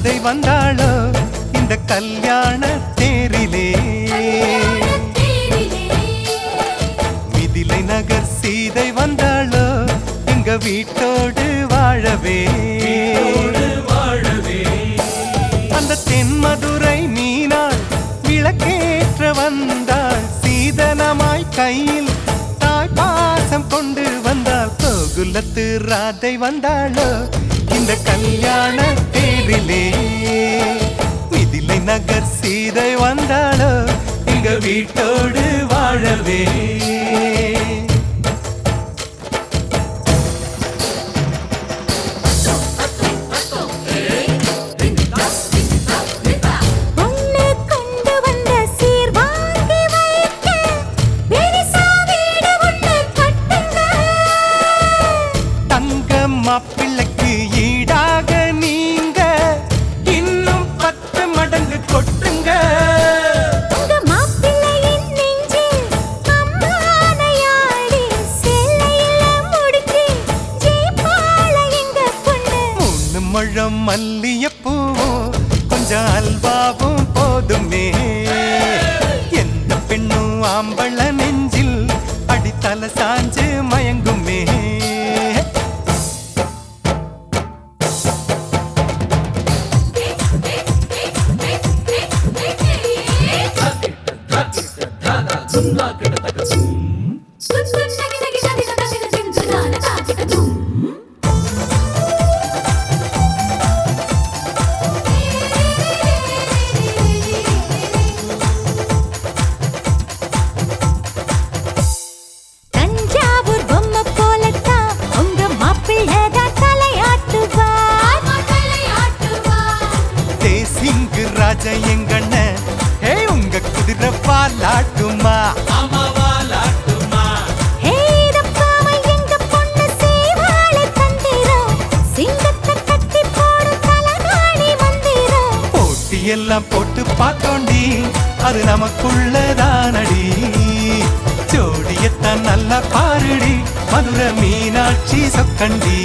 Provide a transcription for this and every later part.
ராதை வந்தாளோ இந்த கல்யாண தேரிலே மிதிலை நகர் சீதை வந்தாளோ எங்க வீட்டோடு வாழவே அந்த தென்மதுரை மீனாள் விளக்கேற்ற வந்தாள் சீதனமாய் கையில் தாய் பாசம் கொண்டு வந்தாள் கோகுலத்து ராதை வந்தாளோ இந்த கல்யாண தேரிலே மிதிலை நகர் சீதை வந்தாளோ எங்க வீட்டோடு வாழவே பொண்ணு கொண்டு வந்த சீர் வாங்கி வைக்க பெரிசா வீடு ஒண்ணு கட்டுங்க தங்க மாப்பிள்ளைக்கு ஈடாக நீங்க இன்னும் பத்து மடங்கு கொட்டுங்க உங்க மாப்பிள்ளையின் நெஞ்சில் அம்மானையாடி சேலையில முடிச்சு ஜெயிப்பாள எங்க பொண்ணு மூணு முழம் மல்லியப்பூவும் கொஞ்சம் அல்வாவும் போதுமே எந்த பெண்ணும் ஆம்பள நெஞ்சில் அடித்தல சாஞ்சு மயங்குமே தஞ்சாவூர் பொம்மை போலத்தான் உங்க மாப்பிள்ளை தான் தலையாட்டுவார் தேசிங்கு ராஜா எங்கண்ண ஹே உங்க குதிரை பாலாட்டுமா ஹே இதப்பாம எங்க பொண்ணு சேவாள தந்திரம் சிங்கத்தை கட்டி போடும் தலகாணி மந்திரம் போட்டி எல்லாம் போட்டு பார்த்தோண்டி அது நமக்குள்ளதானடி ஜோடியத்தான் நல்லா பாருடி மதுரை மீனாட்சி சொக்கண்டி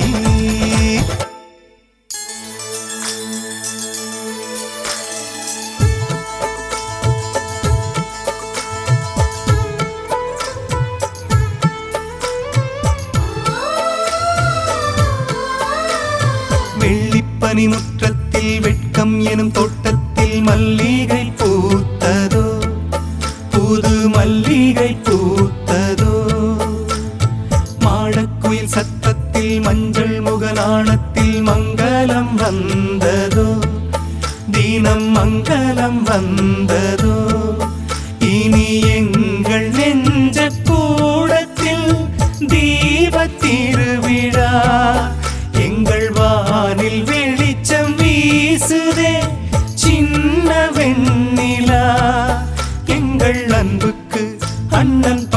வெள்ளிப்பனி முற்றத்தில் வெட்கம் எனும் தோட்டத்தில் மல்லிகை பூத்ததோ புது மல்லிகை பூத்ததோ மாடக்குயில் சத்தத்தில் மஞ்சள் முகநாணத்தில் மங்களம் வந்ததோ தீனம் மங்களம் வந்ததோ இனி எங்கள் நெஞ்ச கூடத்தில் தீப திருவிழா எங்கள் வானில் வெளிச்சம் வீசுதே சின்ன வெண்ணிலா எங்கள் அன்புக்கு அண்ணன்